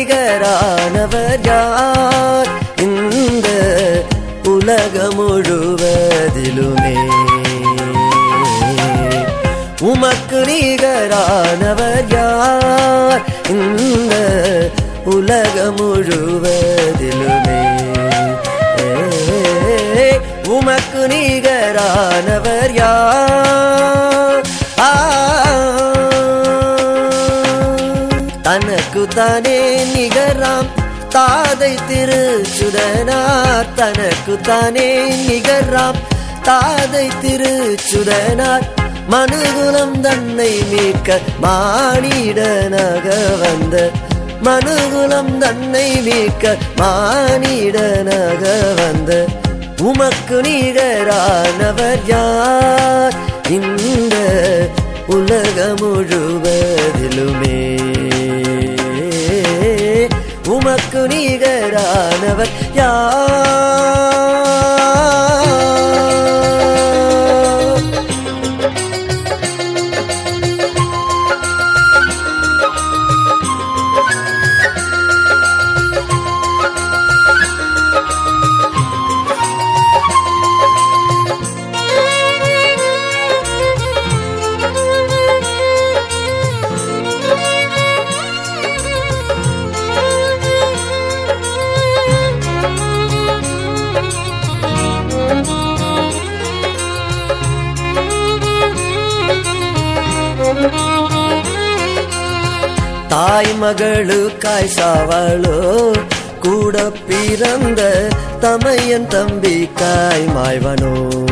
நிகரானவர் யார் இந்த உலகம் முழுவதிலுமே உமக்கு நிகரானவர் யார் இந்த உலகம் முழுவதிலுமே உமக்கு நிகரானவர் யார் ஆ தனக்கு தானே நிகராம் தாதை திருச்சுடனார் தனக்கு தானே நிகராம் தாதை திருச்சுடனார் மனுகுலம் தன்னை மீட்க மானிடனாக வந்த மனுகுலம் தன்னை மீட்க மானிடனாக வந்த உமக்கு நிகரானவர் யார் இந்த உலக முழுவதிலுமே உமக்கு நிகரானவர் யார் தாய் மகளுக்காய் சாவளோ கூட பிறந்த தமையன் தம்பிக்காய் மாய்வனோ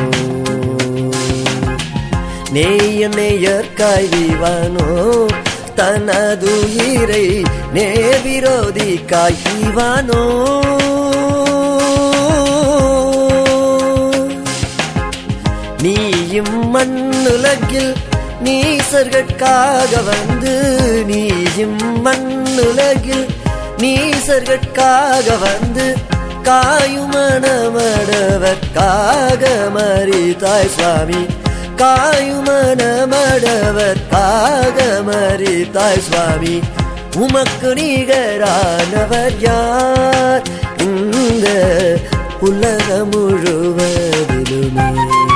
நேய நேயற்காய் வீவனோ தனதுயிரை நேவிரோதிக்காய் ஈவானோ நீயும் மண்ணுலகில் நீசர்கட்காக வந்து நீயும் மண்ணுலகில் நீசர்கட்காக வந்து காயுமணமடவர்க்காக மறித்தாய் சுவாமி காயுமணமடவர்க்காக மறித்தாய் சுவாமி உமக்கு நிகரானவர் யார் இந்த உலக முழுவதிலுமே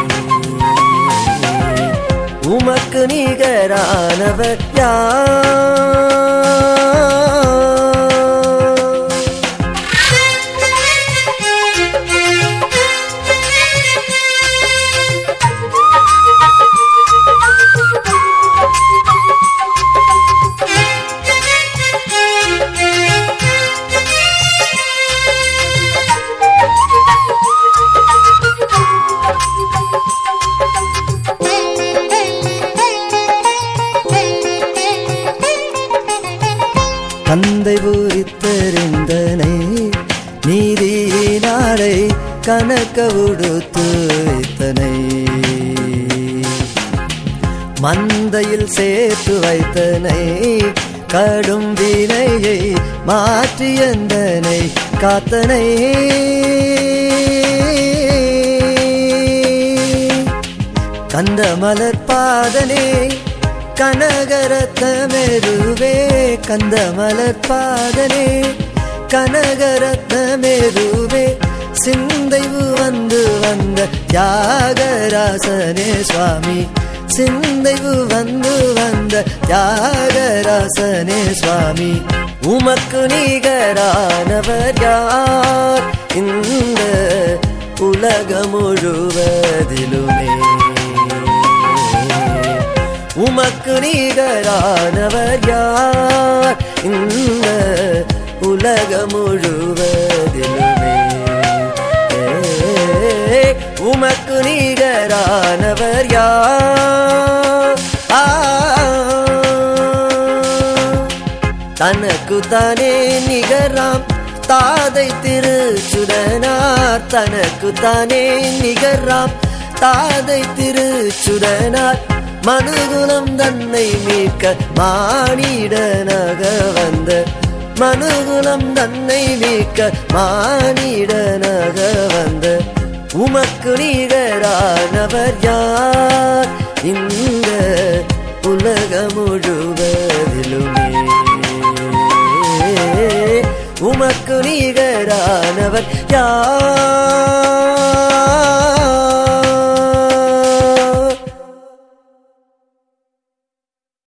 உமக்கு நிகரானவர் யார் தந்தை பூரித்தறிந்தனை நீதியினாலை கணக்க உடுத்து வைத்தனை மந்தையில் சேர்த்து வைத்தனை கடும் வினையை மாற்றி எந்தனை காத்தனை கந்த மலர் பாதனே கனகரத்னமெருவே கந்த மலர் பாதனே கனகரத்னமெருவே சிந்தைவு வந்து வந்த தியாகராசனே சுவாமி சிந்தைவு வந்து வந்த தியாகராசனே சுவாமி உமக்கு நிகரானவர் யார் இந்த உலக முழுவதிலுமே உமக்கு நிகரானவர் யார் இந்த உலக முழுவதிலுமே உமக்கு நிகரானவர் யார் ஆ தனக்கு தானே நிகராம் தாதை திருச்சுடனார் தனக்கு தானே நிகராம் தாதை திருச்சுடனார் மனுகுலம் தன்னை மீட்க மானிடனாக வந்த மனுகுலம் தன்னை மீட்க மானிடனாக வந்த உமக்கு நிகரானவர் யார் இந்த உலக முழுவதிலுமே நிகரானவர் யார்